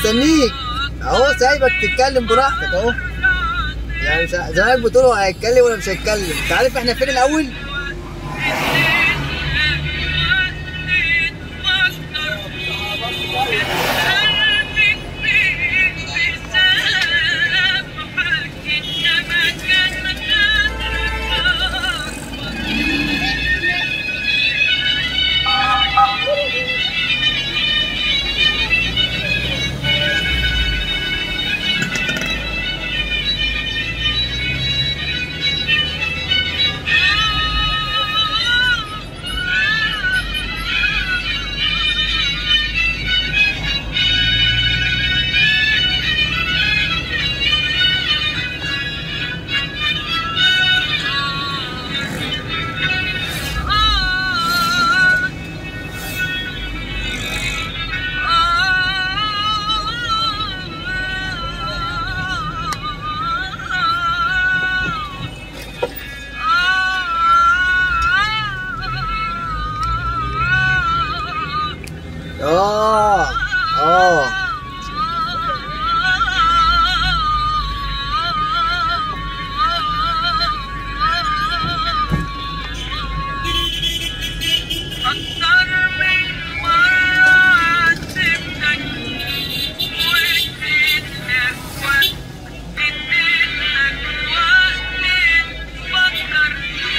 مستنيك اهو سايبك تتكلم براحتك اهو يعني مش زمانك بتقولوا هيتكلم ولا مش هيتكلم انت عارف احنا فين الاول اه اه أكتر من مرة عاتبتك واديت لك وقت اديت لك وقت تفكر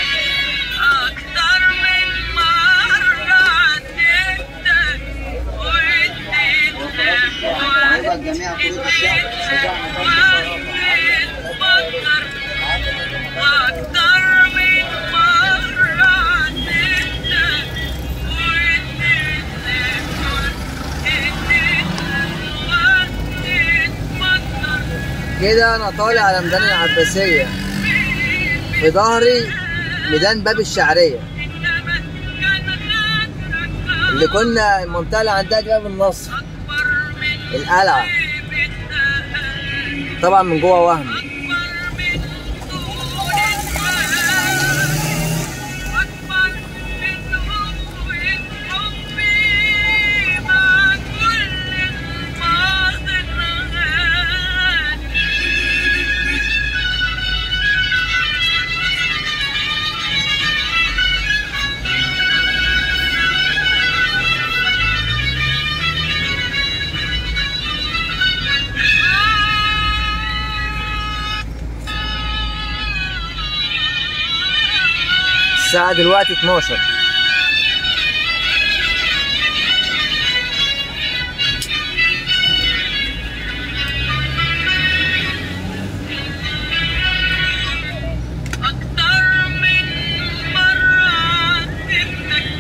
أكتر من مرة عاتبتك واديت لك وقت اديت لك وقت تفكر وأكتر من مرة عاتبتك واديت لك وقت اديت لك وقت تفكر كده انا طالع على ميدان العباسيه في ظهري ميدان باب الشعريه إنما كان غدرك اللي كنا المنطقه اللي عندها دي باب النصر أكبر من القلعه طيبة أهل طبعا من جوه وهم أكبر من طول البال أكبر من قوة حبي مع كل الماضي الغالي الساعه دلوقتي 12 أكتر من مرة عاتبتك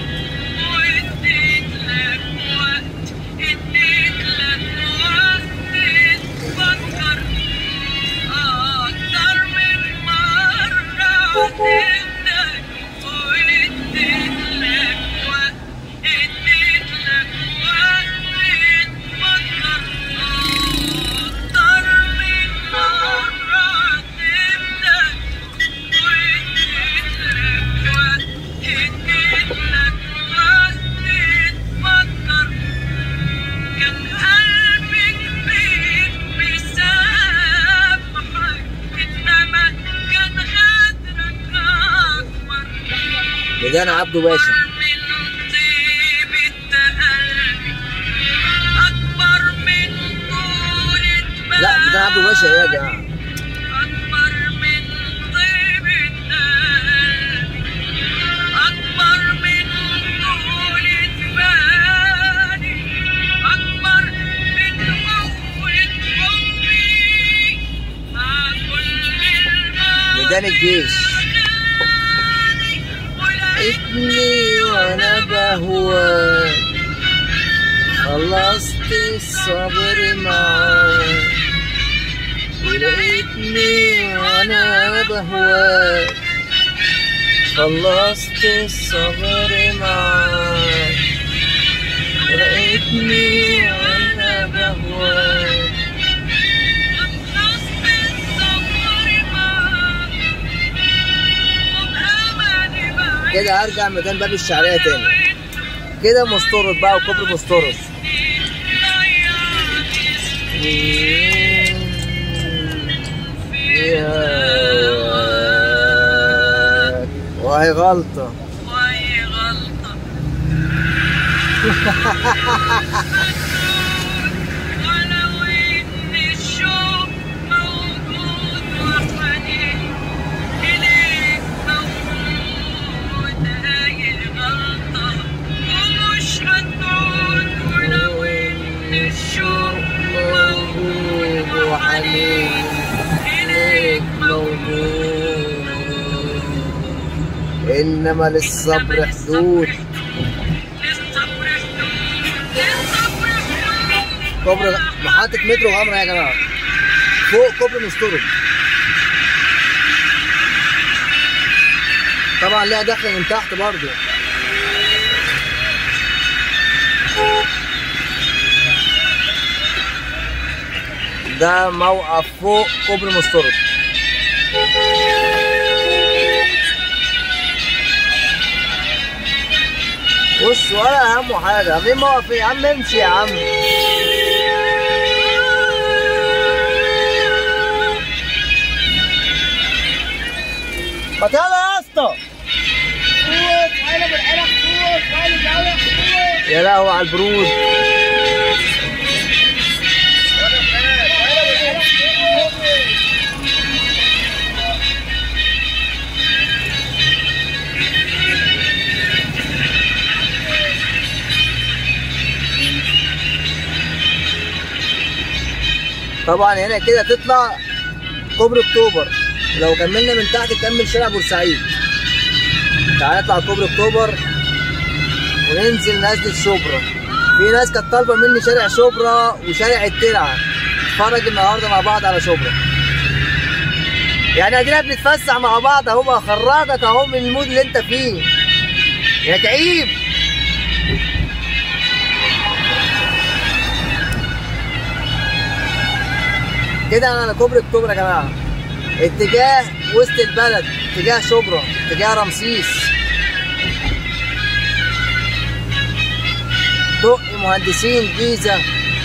واديت لك وقت اديت لك وقت تفكر أكتر من مرة عاتبتك واديت لك وقت اديت لك وقت تفكر أكتر من مرة عاتبتك كان قلبي كبير بيسامحك انما كان غدرك اكبر ميدان عبده باشا من طيبة قلبي اكبر من طولة لا ميدان عبده باشا ايه يا بالي. جماعه أكبر من طيبة قلبي أكبر من طولة بالي أكبر من قوة حبي مع كل الماضي ميدان الجيش غالي ابني وانا بهواك خلصت الصبر معاك ولقيتني وانا بهواك خلصت الصبر معاك ولقيتني وانا بهواك خلصت الصبر معاك وبأملي بعيد كده هرجع ميدان باب الشعرية تاني كده مستورد بقى وكوبري مستورد ضيعت سنين فيها وهي غلطة وهي غلطة ولو إن الشوق موجود وحنين إليك موجود هاي غلطة ومش هتعود ولو إن الشوق موجود وحنين إليك موجود إنما للصبر حدود للصبر حدود للصبر حدود كوبري محطة مترو غمرة يا جماعة فوق كوبري مستورد طبعا ليها دخل من تحت برضو ده موقف فوق كوبري مستورد بص ولا اهم حاجه عاملين موقف ايه يا عم امشي يا عم ما تعالى يا اسطى يا لهوي على البرود طبعا هنا كده تطلع كوبري اكتوبر لو كملنا من تحت نكمل شارع بورسعيد تعالى نطلع كوبري اكتوبر وننزل نزلة شبرا في ناس كانت طالبه مني شارع شبرا وشارع الترعه نتفرج النهارده مع بعض على شبرا يعني ادينا بنتفسح مع بعض اهو بخرجك اهو من المود اللي انت فيه يا كئيب كده انا على كوبري اكتوبر يا جماعه اتجاه وسط البلد اتجاه شبرا اتجاه رمسيس دقي مهندسين جيزه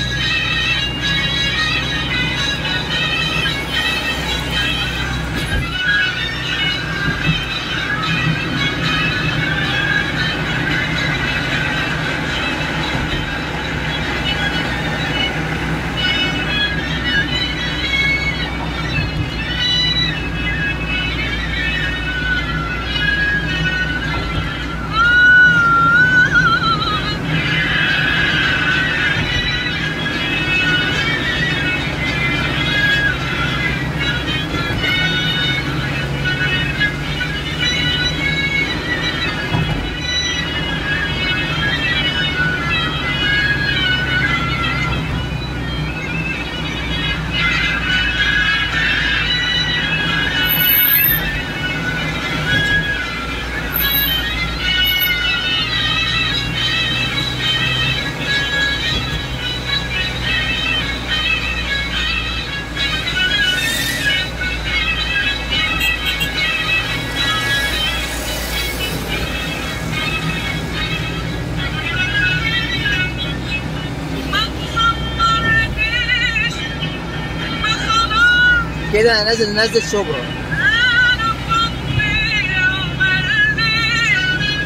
ما تصبرنيش ما خلاص كده انا نازل نازل شبرا أنا فضي ومليت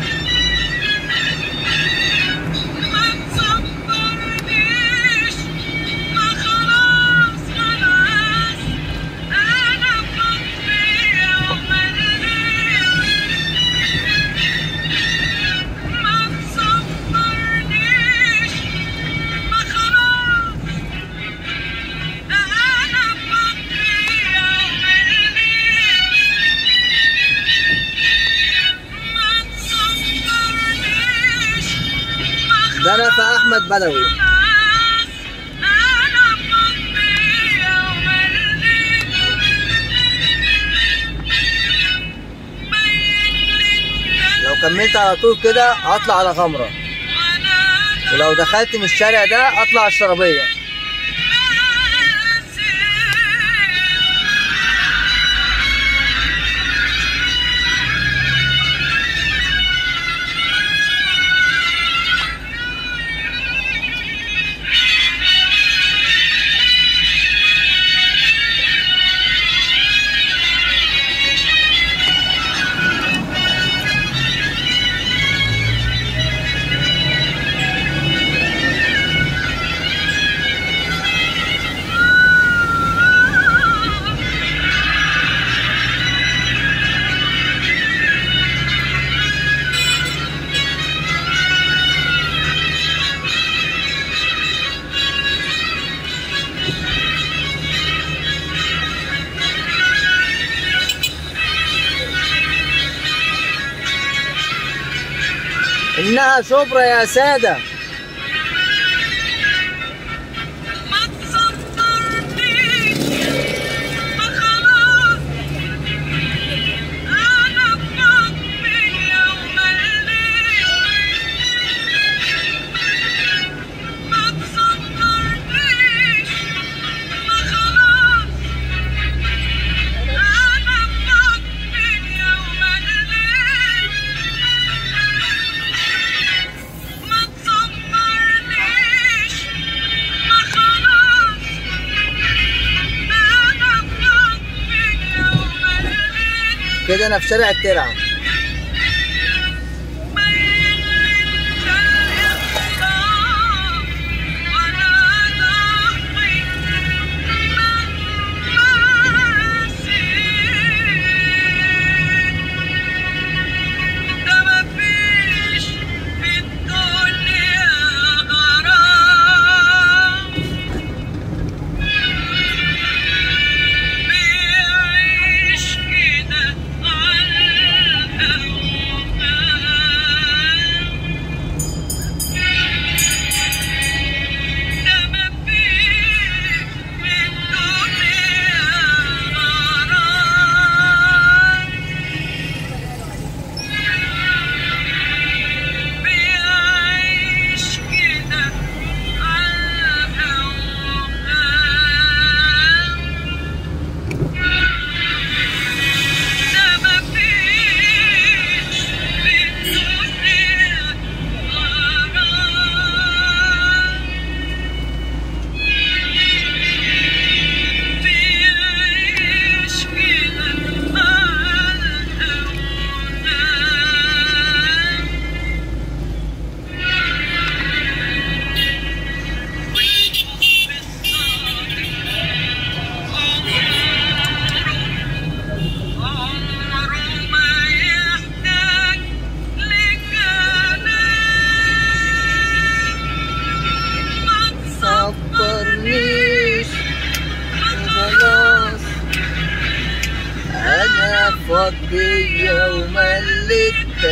ما تصبرنيش ما خلاص خلاص أنا فضي ومليت ما تصبرنيش ما خلاص أنا فضي ده انا في احمد بدوي لو كملت على طول كده هطلع على غمره ولو دخلت من الشارع ده اطلع على الشرابيه إنها شبرا يا سادة ما تصبرنيش ما خلاص أنا بحبي يوم الليل ما تصبرنيش ما خلاص أنا بحبي يوم الليل ما تصبرنيش ما خلاص أنا بحبي يوم الليل كده أنا في شارع الترعة بيعيش كده على ده مفيش في الدنيا غرام بيعيش كده على ده مفيش في الدنيا غرام بيعيش كده على الهوام والحب الصادق عمره ما يحتاج لكلام ما صبرنيش تصبرنيش خلاص أنا فاضي يوم اللي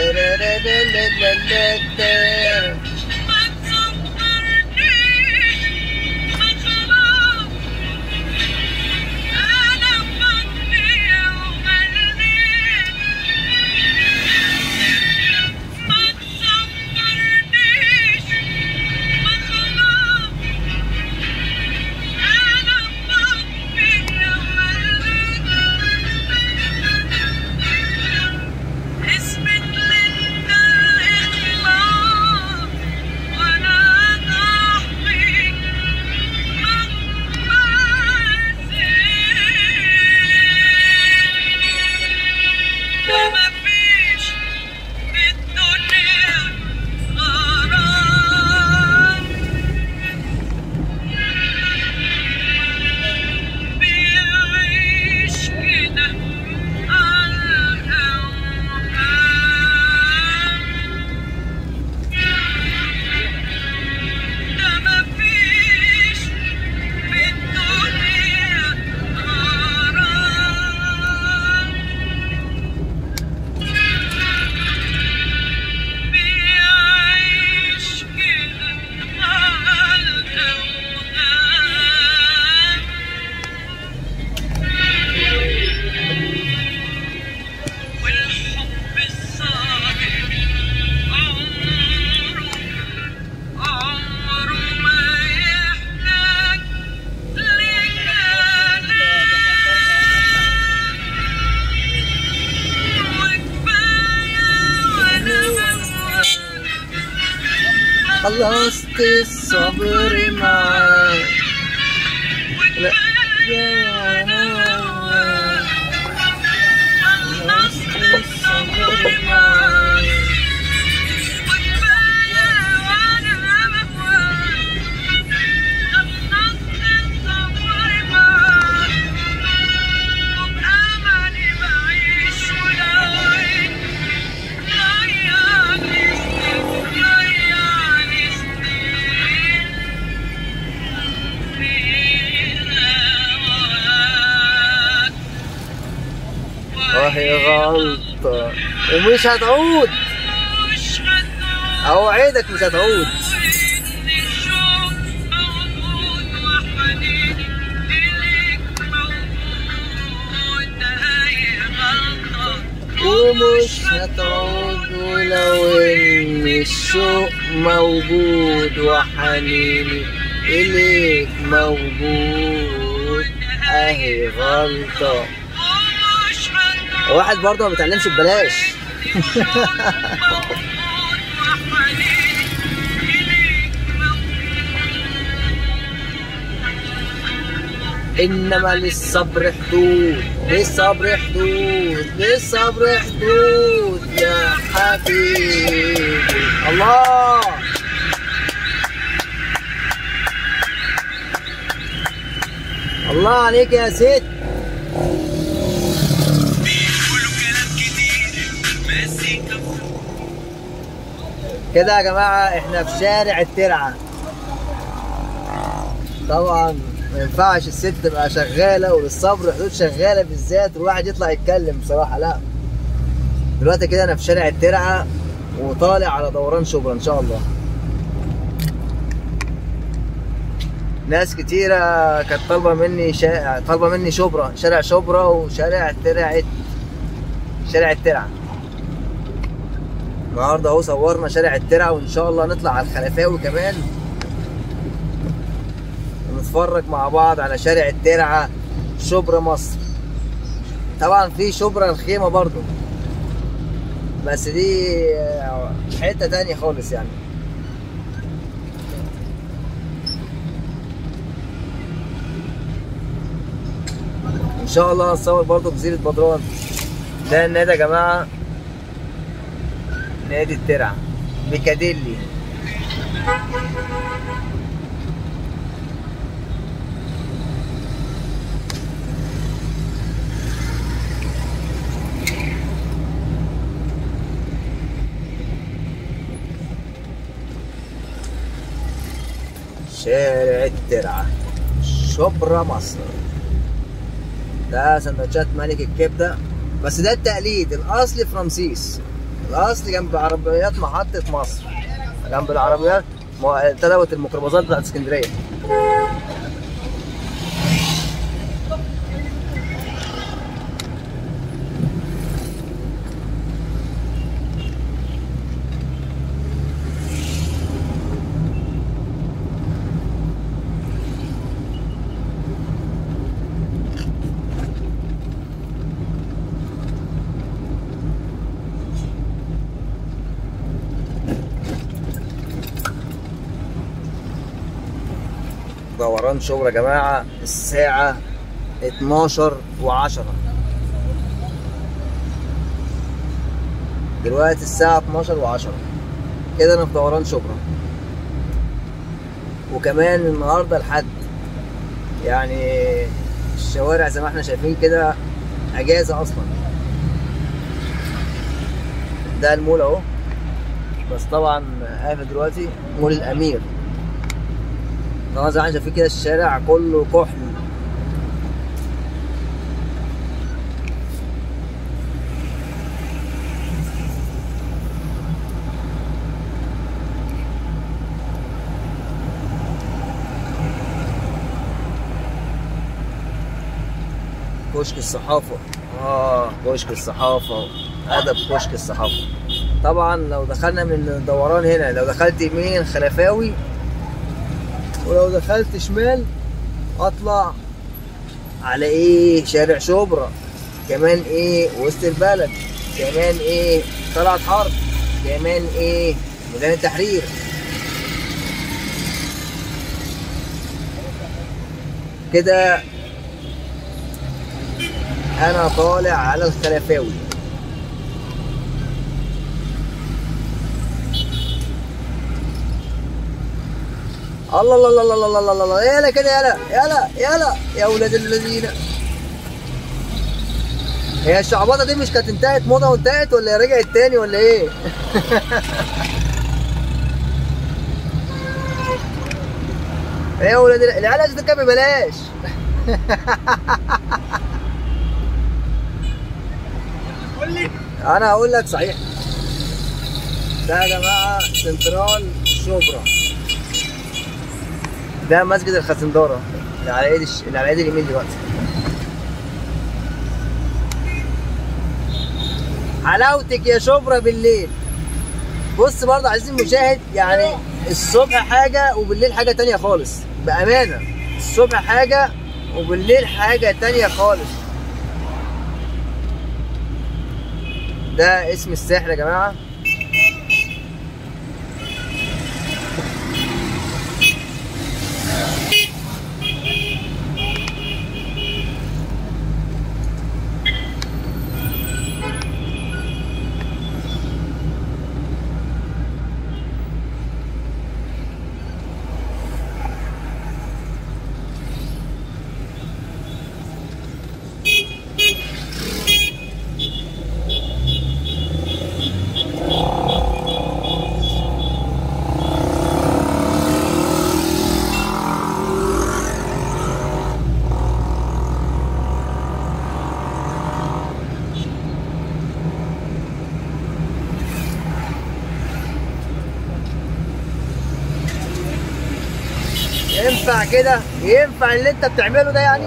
ترارارارارارارا. ما تصبرنيش ما خلاص أنا فاضي يوم الليل ما تصبرنيش ما خلاص أنا فاضي يوم الليل اثبت لي انت الاخلاص وانا ضحي مهما زيد ده مفيش في الدنيا غرام بيعيش كده على الأوهام ده مفيش في الدنيا غرام بيعيش كده على الأوهام والحب الصادق عمره عمره ما يحتاج لكلام وكفاية وانا بسوى خلصت الصبر معاك لا يا أنا خلصت الصبر معاك وهي غلطة ومش هتعود مش هتعود اوعدك مش هتعود وإن الشوق موجود وحنيني إليك موجود أي غلطة ومش هتعود ولو ان الشوق موجود وحنيني اليك موجود اهي غلطة ومش هتعود واحد برضه ما بيتعلمش ببلاش انما للصبر حدود للصبر حدود للصبر حدود يا حبيبي الله الله عليك يا ست كده يا جماعة احنا في شارع الترعة طبعا ما ينفعش الست تبقى شغالة وللصبر حدود شغالة بالذات والواحد يطلع يتكلم بصراحة لا دلوقتي كده انا في شارع الترعة وطالع على دوران شبرا ان شاء الله ناس كتيرة كانت طالبة مني شا... طالبة مني شبرا شارع شبرا وشارع ترعة شارع الترعة النهارده اهو صورنا شارع الترعة وان شاء الله نطلع على الخلفاوي كمان ونتفرج مع بعض على شارع الترعة شبرا مصر طبعا في شبرا الخيمة برضو بس دي آه، حتة تانية خالص يعني ان شاء الله هنصور برضو جزيرة بدران ده النادي يا جماعة نادي الترعة بيكاديلي شارع الترعة شبرا مصر ده سندوتشات ملك الكبدة بس ده التقليد الأصلي في رمسيس الأصل جنب عربيات محطة مصر جنب العربيات م- تلوت الميكروباصات بتاعت اسكندرية دوران شبرا يا جماعة الساعة 12 و10 دلوقتي الساعة 12 و10 كده أنا في دوران شبرا وكمان النهاردة الحد يعني الشوارع زي ما احنا شايفين كده أجازة أصلا ده المول أهو بس طبعا قافل دلوقتي مول الأمير طبعا زي ما احنا شايفين كده الشارع كله كحل كشك الصحافة اه كشك الصحافة أدب كشك الصحافة طبعا لو دخلنا من الدوران هنا لو دخلت يمين خلفاوي ولو دخلت شمال اطلع على ايه شارع شبرا كمان ايه وسط البلد كمان ايه طلعت حرب كمان ايه ميدان التحرير كده انا طالع على الخلفاوي الله الله الله الله الله الله الله الله يلا كده يلا يلا يلا يا ولاد الذين هي الشعبطه دي مش كانت انتهت موضه وانتهت ولا هي رجعت تاني ولا ايه؟ يا ولاد ال- العيال لازم تركب ببلاش انا هقول لك صحيح ده يا جماعه سنترال شبرا ده مسجد الخسنداره اللي على ايد الش... اللي على ايد اليمين دلوقتي حلاوتك يا شبرا بالليل بص برضه عايزين المشاهد يعني الصبح حاجه وبالليل حاجه تانية خالص بامانه الصبح حاجه وبالليل حاجه تانية خالص ده اسم الساحل يا جماعه ينفع كده ينفع اللي انت بتعمله ده يعني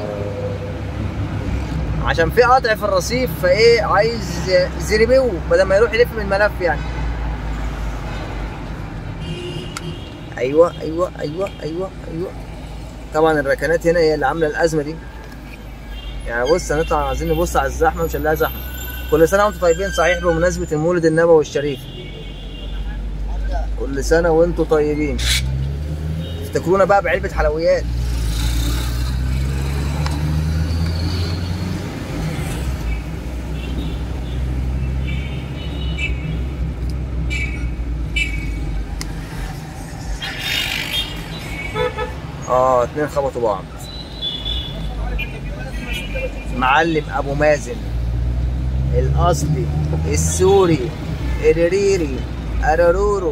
عشان في قطع في الرصيف فايه عايز زريبيو بدل ما يروح يلف من الملف يعني ايوه ايوه ايوه ايوه ايوه طبعا الركنات هنا هي اللي عامله الازمه دي يعني بص هنطلع عايزين نبص على الزحمه مش هنلاقي زحمه كل سنه وانتم طيبين صحيح بمناسبه المولد النبوي الشريف كل سنه وانتم طيبين افتكرونا بقى بعلبة حلويات اه اتنين خبطوا بعض معلم ابو مازن الاصلي السوري الريري ارارورو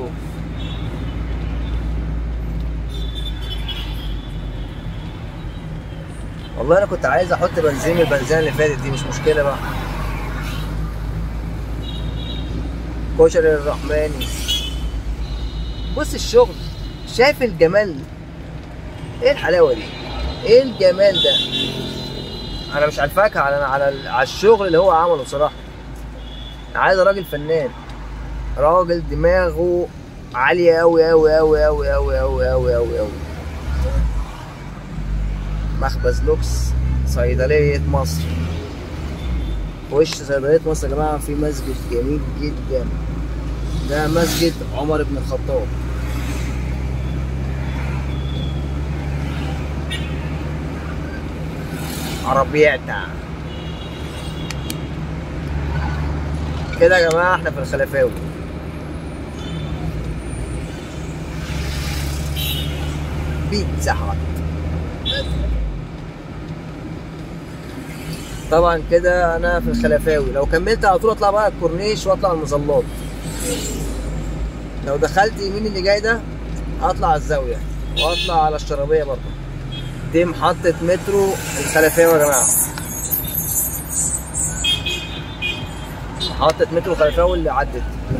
والله انا كنت عايز احط بنزين البنزين اللي فاتت دي مش مشكله بقى كشري الرحماني بص الشغل شايف الجمال ايه الحلاوه دي ايه الجمال ده انا مش على الفاكهه على على على الشغل اللي هو عمله صراحه عايز راجل فنان راجل دماغه عاليه قوي قوي قوي قوي قوي قوي قوي قوي قوي مخبز لوكس صيدلية مصر في وش صيدلية مصر يا جماعة في مسجد جميل جدا ده مسجد عمر بن الخطاب عربياتا كده يا جماعة احنا في الخلفاوي بيتزا هات طبعا كده انا في الخلفاوي لو كملت على طول اطلع بقى الكورنيش واطلع المظلات لو دخلت يمين اللي جاي ده اطلع على الزاويه واطلع على الشرابيه برضه دي محطه مترو الخلفاوي يا جماعه محطه مترو الخلفاوي اللي عدت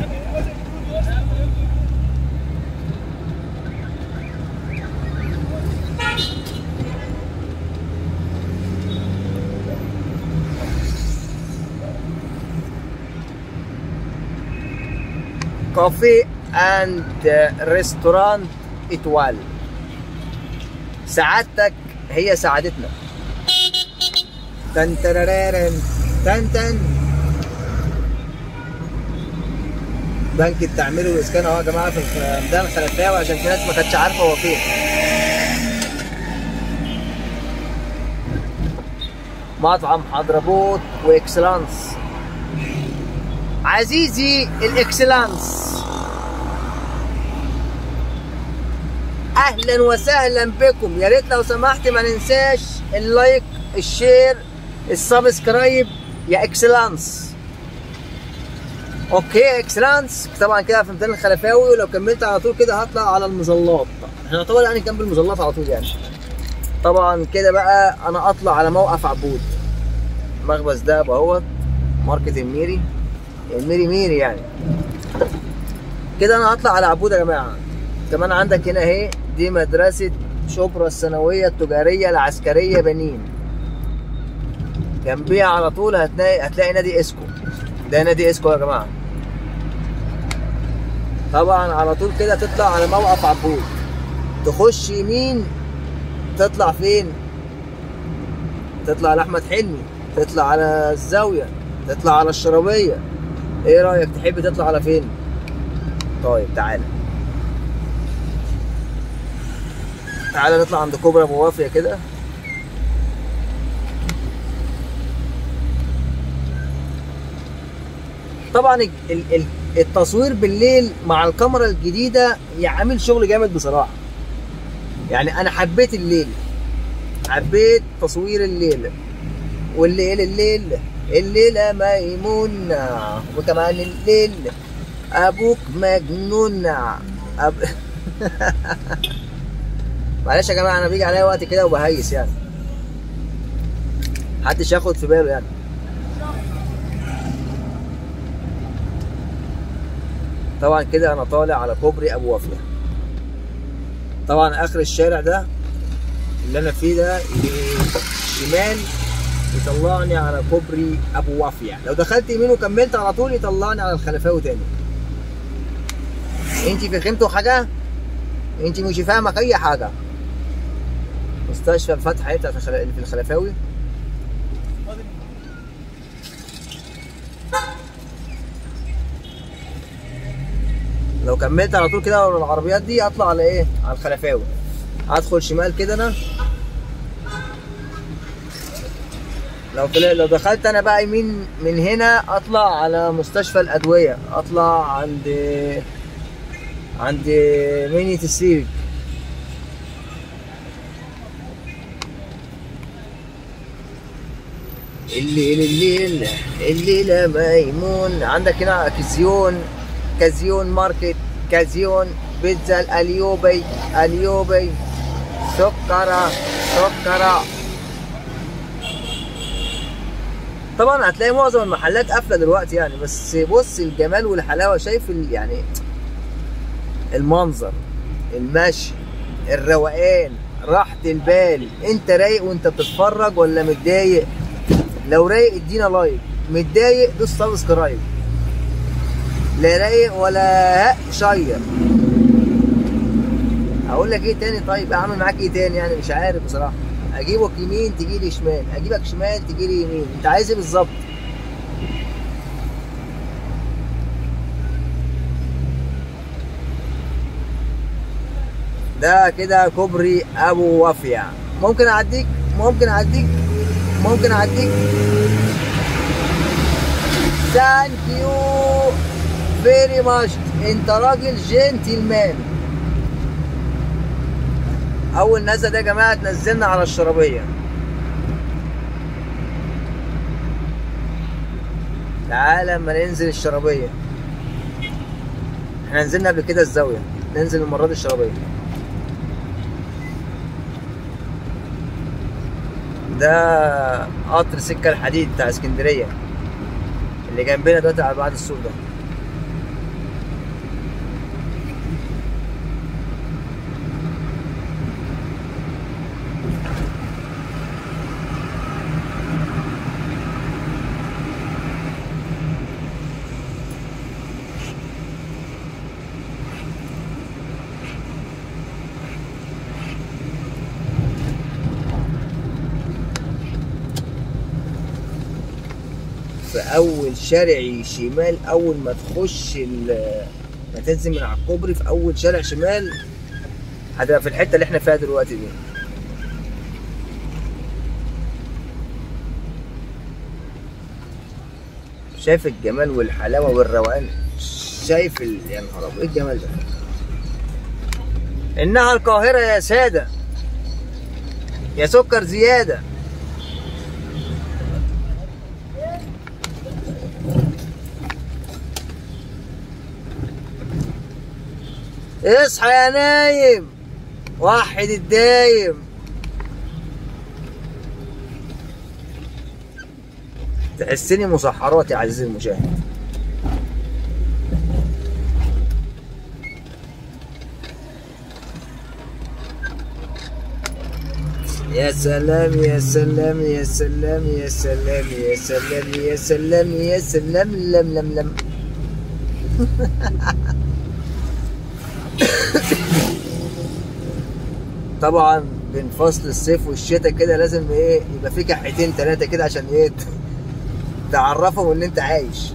كوفي اند ريستورانت اتوال سعادتك هي سعادتنا تن ترارارن تن تن بنك التعمير والاسكان اهو يا جماعه في الخ- ميدان الخلفاوي عشان في ناس ما كانتش عارفه هو فين مطعم حضرموت واكسلانس عزيزي الاكسلانس اهلا وسهلا بكم يا ريت لو سمحت ما ننساش اللايك الشير السبسكرايب يا اكسلانس اوكي يا اكسلانس طبعا كده في ميدان الخلفاوي ولو كملت على طول كده هطلع على المظلات احنا طبعا يعني جنب المظلات على طول يعني طبعا كده بقى انا اطلع على موقف عبود مخبز ده اهوت ماركة الميري الميري ميري يعني كده انا هطلع على عبود يا جماعه كمان عندك هنا اهي دي مدرسه شبرا الثانويه التجاريه العسكريه بنين جنبيها على طول هتلاقي هتلاقي نادي اسكو ده نادي اسكو يا جماعه طبعا على طول كده تطلع على موقف عبود تخش يمين تطلع فين تطلع على احمد حلمي تطلع على الزاويه تطلع على الشرابيه ايه رايك تحب تطلع على فين طيب تعالى تعالى نطلع عند كوبرا ابو وافيه كده طبعا ال- ال- ال- التصوير بالليل مع الكاميرا الجديده يعمل شغل جامد بصراحه يعني انا حبيت الليل حبيت تصوير الليل والليل الليل الليلة ميمونة وكمان الليل أبوك مجنون أب... معلش يا جماعة أنا بيجي عليا وقت كده وبهيس يعني محدش ياخد في باله يعني طبعا كده أنا طالع على كوبري أبو وافية طبعا آخر الشارع ده اللي أنا فيه ده شمال يطلعني على كوبري ابو وافيه لو دخلت يمين وكملت على طول يطلعني على الخلفاوي تاني انت فهمتوا حاجه انت مش فاهمه اي حاجه مستشفى الفتح ايه بتاعت الخل- اللي في الخلفاوي لو كملت على طول كده ورا العربيات دي اطلع على ايه على الخلفاوي ادخل شمال كده انا لو طلع لو دخلت انا بقى يمين من هنا اطلع على مستشفى الادويه اطلع عند عند مينية السيرك الليل الليل الليلة ميمون عندك هنا كازيون كازيون ماركت كازيون بيتزا اليوبي اليوبي سكرة سكرة طبعا هتلاقي معظم المحلات قافله دلوقتي يعني بس بص الجمال والحلاوه شايف ال- يعني المنظر المشي الروقان راحة البال انت رايق وانت بتتفرج ولا متضايق لو رايق ادينا لايك متضايق دوس سبسكرايب لا رايق ولا هق شير اقول لك ايه تاني طيب اعمل معاك ايه تاني يعني مش عارف بصراحه اجيبك يمين تجي لي شمال اجيبك شمال تجي لي يمين انت عايز ايه بالظبط ده كده كوبري ابو وافيا ممكن اعديك ممكن اعديك ممكن اعديك ثانك يو فيري ماتش انت راجل جنتلمان اول نزله ده يا جماعه تنزلنا على الشرابيه تعالى اما ننزل الشرابيه احنا نزلنا قبل كده الزاويه ننزل المره دي الشرابيه ده قطر سكه الحديد بتاع اسكندريه اللي جنبنا دلوقتي على بعد السوق ده في اول شارع شمال اول ما تخش ال- ما تنزل من على الكوبري في اول شارع شمال هتبقى في الحته اللي احنا فيها دلوقتي دي شايف الجمال والحلاوه والروقان شايف ال... يا نهار ابيض ايه الجمال ده انها القاهره يا ساده يا سكر زياده اصحى يا نايم وحد الدايم تحسني مسحرات يا عزيزي المشاهد يا سلام يا سلام يا سلام يا سلام يا سلام يا سلام يا سلام لم لم لم طبعا بين فصل الصيف والشتاء كده لازم ايه يبقى في كحيتين ثلاثه كده عشان ايه تعرفهم ان انت عايش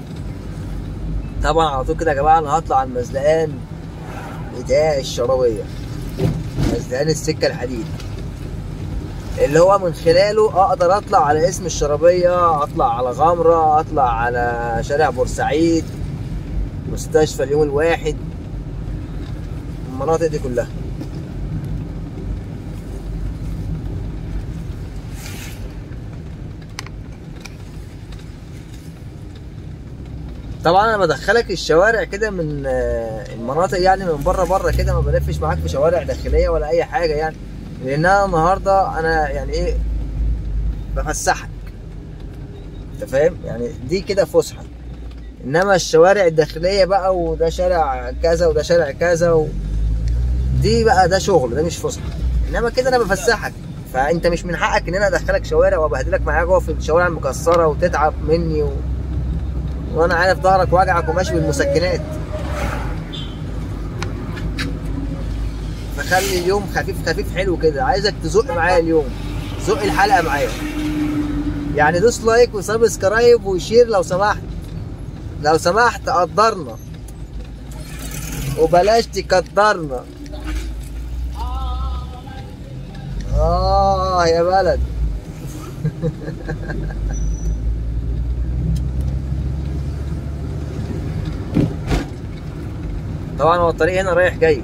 طبعا على طول كده يا جماعه انا هطلع على المزلقان بتاع الشرابيه مزلقان السكه الحديد اللي هو من خلاله اقدر اطلع على اسم الشرابيه اطلع على غمره اطلع على شارع بورسعيد مستشفى اليوم الواحد المناطق دي كلها طبعا انا بدخلك الشوارع كده من آه، المناطق يعني من بره بره كده ما بلفش معاك في شوارع داخليه ولا اي حاجه يعني لان انا النهارده انا يعني ايه بفسحك انت فاهم يعني دي كده فسحه انما الشوارع الداخليه بقى وده شارع كذا وده شارع كذا و... دي بقى ده شغل ده مش فسحه انما كده انا بفسحك فانت مش من حقك ان انا ادخلك شوارع وابهدلك معايا جوه في الشوارع المكسره وتتعب مني و... وانا عارف ظهرك وجعك وماشي بالمسكنات فخلي اليوم خفيف خفيف حلو كده عايزك تزق معايا اليوم زق الحلقه معايا يعني دوس لايك وسبسكرايب وشير لو سمحت لو سمحت قدرنا وبلاش تقدرنا اه يا بلد طبعا هو الطريق هنا رايح جاي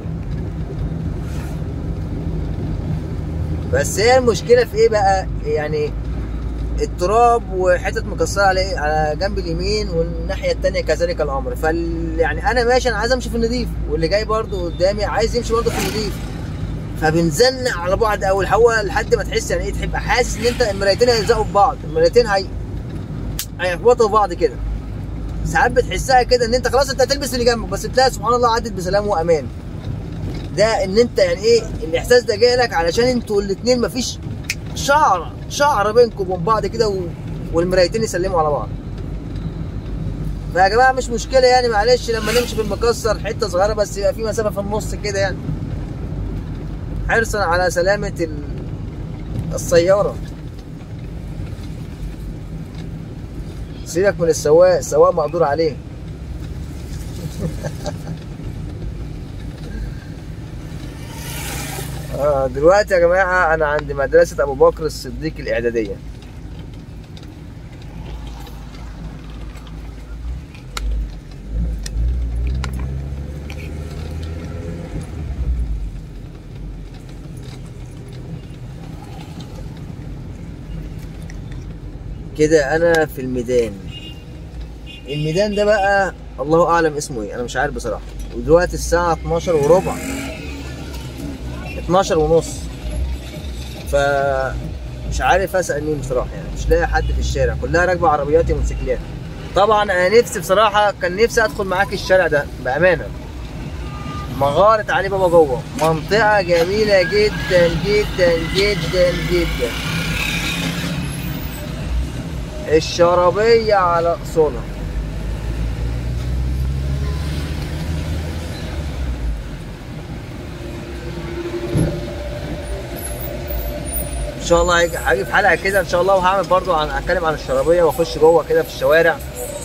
بس هي المشكله في ايه بقى يعني التراب وحتت مكسره على إيه؟ على جنب اليمين والناحيه التانية كذلك الامر فال يعني انا ماشي انا عايز امشي في النضيف واللي جاي برضو قدامي عايز يمشي برضو في النضيف فبنزنق على بعض اول هو لحد ما تحس يعني ايه تبقى حاسس ان انت المرايتين هيلزقوا في بعض المرايتين هي هيخبطوا في بعض كده ساعات بتحسها كده ان انت خلاص انت هتلبس اللي جنبك بس تلاقي سبحان الله عدت بسلام وامان ده ان انت يعني ايه الاحساس ده جاي لك علشان انتوا الاثنين مفيش شعر شعر بينكم وبين بعض كده و... والمرايتين يسلموا على بعض فيا جماعه مش مشكله يعني معلش لما نمشي في المكسر حته صغيره بس يبقى في مسافه في النص كده يعني حرصا على سلامه ال... السياره سيبك من السواق السواق مقدور عليه آه دلوقتي يا جماعة أنا عند مدرسة أبو بكر الصديق الإعدادية كده أنا في الميدان الميدان ده بقى الله أعلم اسمه إيه أنا مش عارف بصراحة ودلوقتي الساعة 12 وربع 12 ونص ف مش عارف اسال مين بصراحه يعني مش لاقي حد في الشارع كلها راكبه عربيات وموتوسيكلات طبعا انا نفسي بصراحه كان نفسي ادخل معاك الشارع ده بامانه مغاره علي بابا جوه منطقه جميله جدا جدا جدا جدا الشرابيه على اصولها ان شاء الله هيجي هاجي في حلقه كده ان شاء الله وهعمل برضو عن اتكلم عن الشرابيه واخش جوه كده في الشوارع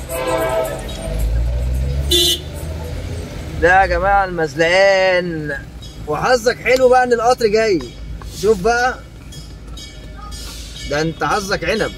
ده يا جماعه المزلقان وحظك حلو بقى ان القطر جاي شوف بقى ده انت حظك عنب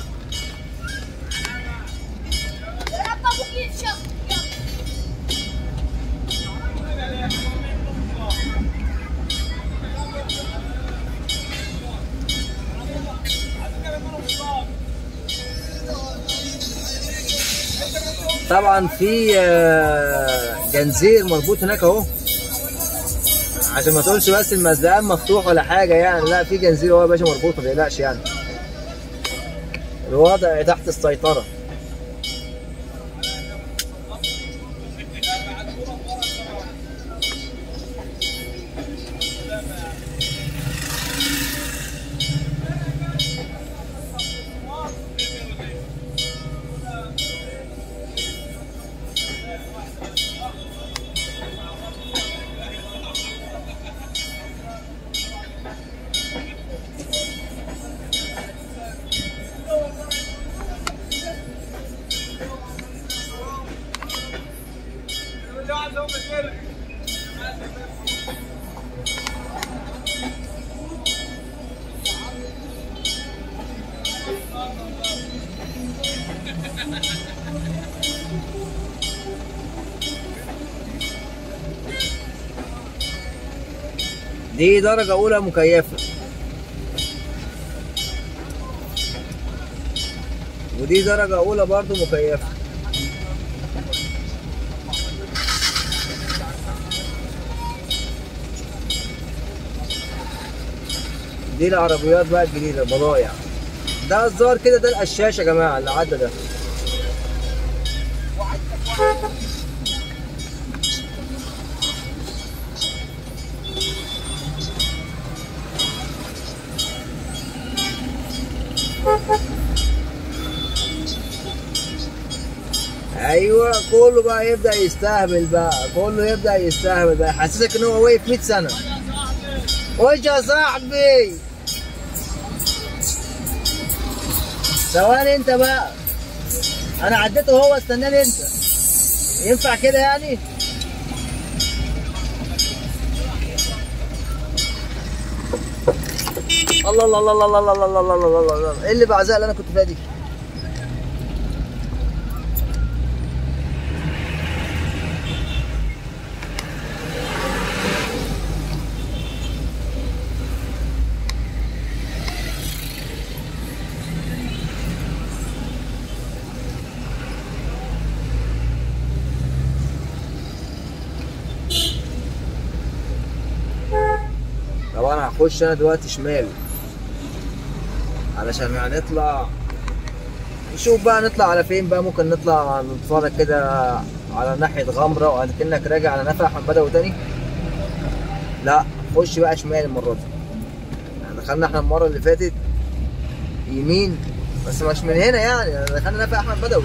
طبعا في آه، جنزير مربوط هناك اهو عشان ما تقولش بس المزلقان مفتوح ولا حاجه يعني لا في جنزير اهو يا باشا مربوط ما تقلقش يعني الوضع تحت السيطره دي درجة أولى مكيفة ودي درجة أولى برضو مكيفة دي العربيات بقى الجديدة البضايع ده الظاهر كده ده القشاش يا جماعة اللي عدى ده ايوه كله بقى يبدا يستهبل بقى كله يبدا يستهبل بقى يحسسك ان هو واقف 100 سنه وش يا صاحبي ثواني انت بقى انا عديته هو استناني انت ينفع كده يعني الله الله الله الله الله الله الله الله الله الله الله ايه اللي بعزها اللي انا كنت فيها دي طبعا هخش انا دلوقتي شمال علشان يعني نطلع نشوف بقى نطلع على فين بقى ممكن نطلع نتفرج كده على ناحية غمرة وكأنك راجع على نفق أحمد بدوي تاني لا خش بقى شمال المرة دي يعني دخلنا احنا المرة اللي فاتت يمين بس مش من هنا يعني دخلنا نفق أحمد بدوي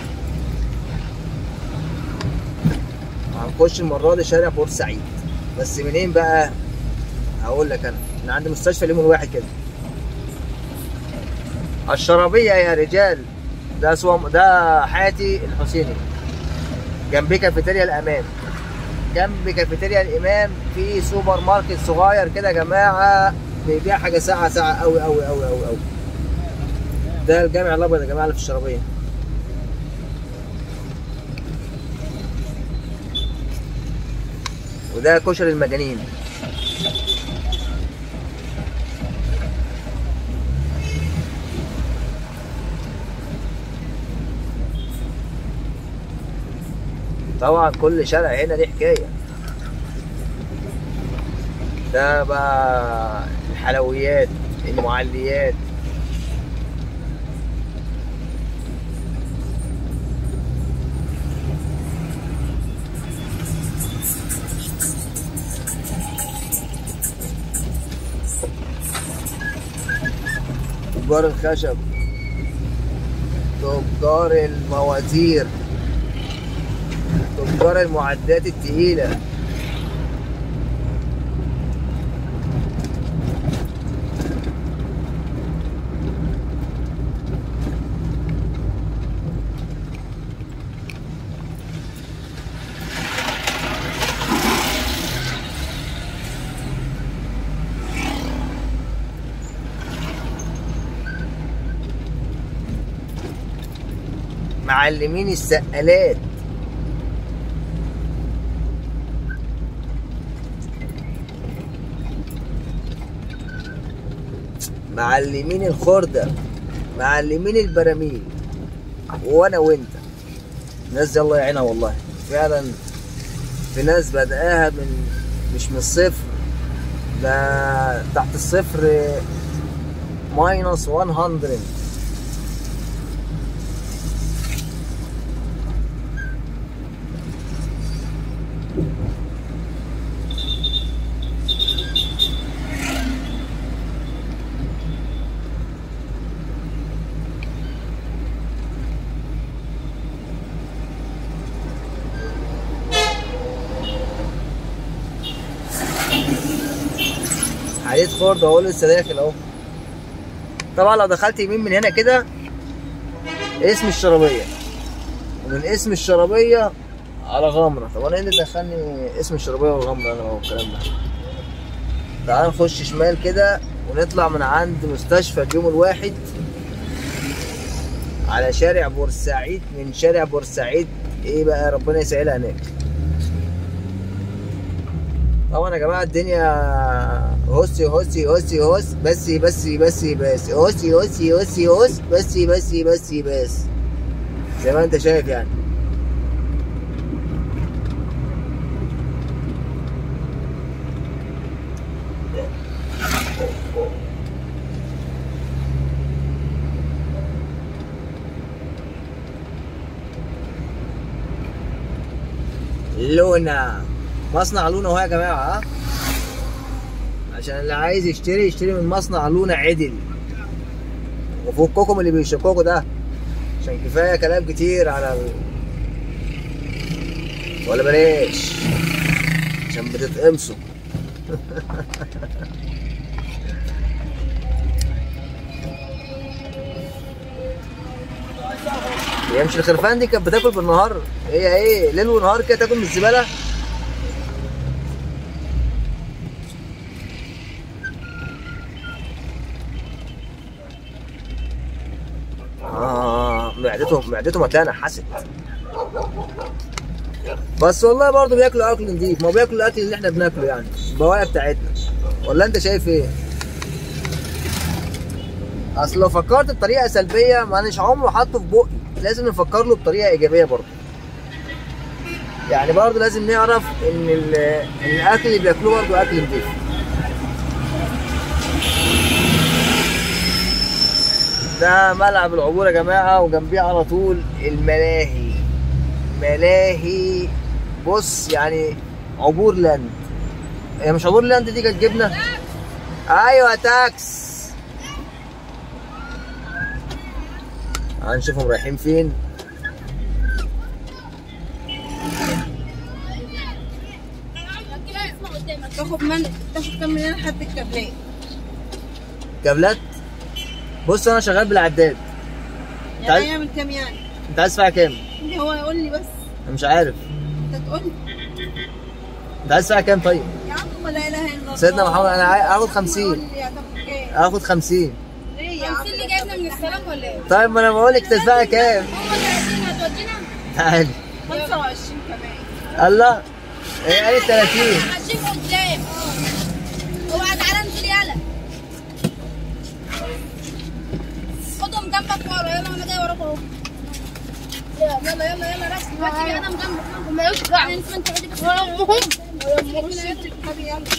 هنخش المرة دي شارع بورسعيد بس منين بقى هقول لك انا انا عندي مستشفى اليوم الواحد كده الشرابية يا رجال ده سوام ده حياتي الحسيني جنب كافيتيريا الامام جنب كافيتيريا الامام في سوبر ماركت صغير كده يا جماعه بيبيع حاجه ساعه ساعه قوي قوي قوي قوي قوي ده الجامع الابيض يا جماعه اللي في الشرابيه وده كشري المجانين طبعا كل شارع هنا ليه حكايه ده بقى الحلويات المعليات تجار الخشب تجار المواتير تجار المعدات التقيلة معلمين السقالات معلمين الخردة معلمين البراميل وانا وانت الناس دي الله يعينها والله فعلا في ناس بدأها من مش من الصفر ده تحت الصفر ماينس 100 حديد خرد اهو لسه داخل اهو طبعا لو دخلت يمين من هنا كده اسم الشرابية ومن اسم الشرابية على غمرة طب انا ايه اللي دخلني اسم الشربية والغمرة انا والكلام ده تعال نخش شمال كده ونطلع من عند مستشفى اليوم الواحد على شارع بورسعيد من شارع بورسعيد ايه بقى ربنا يسهلها هناك طبعا يا جماعه الدنيا هوسي هوسي هوسي هوس بس بس بس بس هوسي هوسي هوسي هوس بس بس بس بس زي ما انت شايف يعني لونا مصنع لونا اهو يا جماعه ها عشان اللي عايز يشتري يشتري من مصنع لونا عدل وفككم اللي بيشككوا ده عشان كفايه كلام كتير على ال... ولا بلاش عشان بتتقمصوا هي مش الخرفان دي كانت بتاكل بالنهار هي ايه ليل ونهار كده تاكل من الزباله اه معدتهم معدتهم هتلاقيها نحست بس والله برضه بياكلوا اكل نضيف ما بياكلوا الاكل اللي احنا بناكله يعني البواقي بتاعتنا ولا انت شايف ايه؟ اصل لو فكرت بطريقه سلبيه ما اناش عمره حاطه في بقي لازم نفكر له بطريقه ايجابيه برضه يعني برضه لازم نعرف ان ال- ان الاكل اللي بياكلوه برضه اكل نضيف ده ملعب العبور يا جماعه وجنبيه على طول الملاهي ملاهي بص يعني عبور لاند هي مش عبور لاند دي كانت جبنه ايوه تاكس هنشوفهم رايحين فين تاخد من تاخد كام من هنا لحد الكابلات كابلات بص انا شغال بالعداد يعني تعال. هيعمل كام يعني انت عايز تدفع كام اللي هو يقول لي بس انا مش عارف انت تقول لي انت عايز تدفع كام طيب يا عم لا اله الا الله سيدنا محمد انا عاي- هاخد 50 قول لي هتاخد كام هاخد 50 ليه يا عم اللي جايبنا من السلام ولا ايه؟ طيب ما انا بقول لك تدفعي كام هم 30 هتودينا؟ تعالي 25 كمان الله هي قالت 30 ماشيين قدام اوعى تعالى انزل يلا خدهم جنبك ورا يلا انا جاي وراك اهو يلا يلا يلا يلا ركز ركز انا جنبك مالوش دعوه انت انت قاعد بس طب يلا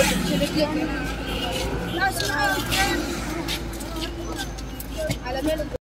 على ماله